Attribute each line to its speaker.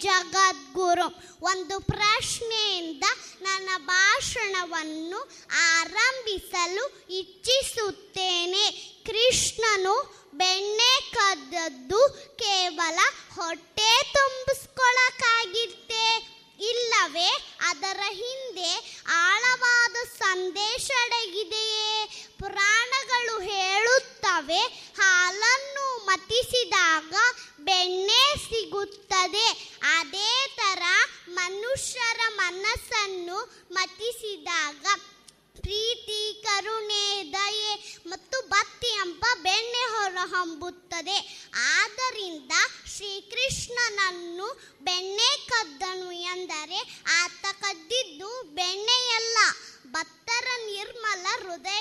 Speaker 1: ಜಗದ್ಗುರು ಒಂದು ಪ್ರಶ್ನೆಯಿಂದ ನನ್ನ ಭಾಷಣವನ್ನು ಆರಂಭಿಸಲು ಇಚ್ಛಿಸುತ್ತೇನೆ ಕೃಷ್ಣನು ಬೆಣ್ಣೆ ಕದ್ದದ್ದು ಕೇವಲ ಹೊಟ್ಟೆ ತುಂಬಿಸ್ಕೊಳಕ್ಕಾಗಿತ್ತೆ ಇಲ್ಲವೇ ಅದರ ಹಿಂದೆ ಆಳವಾದ ಸಂದೇಶ ಅಡಗಿದೆಯೇ ಪುರಾಣಗಳು ಹೇಳುತ್ತವೆ ಹಾಲನ್ನು ಮತಿಸಿದಾಗ ಬೆಣ್ಣೆ ಸಿಗುತ್ತದೆ ಅದೇ ಥರ ಮನುಷ್ಯರ ಮನಸ್ಸನ್ನು ಮತಿಸಿದಾಗ ಪ್ರೀತಿ ಕರುಣೆ ದಯೆ ಮತ್ತು ಭಕ್ತಿ ಎಂಬ ಬೆಣ್ಣೆ ಹೊರಹೊಮ್ಮುತ್ತದೆ ಆದ್ದರಿಂದ ಶ್ರೀಕೃಷ್ಣನನ್ನು ಬೆಣ್ಣೆ ಕದ್ದನು ಎಂದರೆ ಆತ ಕದ್ದಿದ್ದು ಬೆಣ್ಣೆಯಲ್ಲ ಭಕ್ತರ ನಿರ್ಮಲ ಹೃದಯ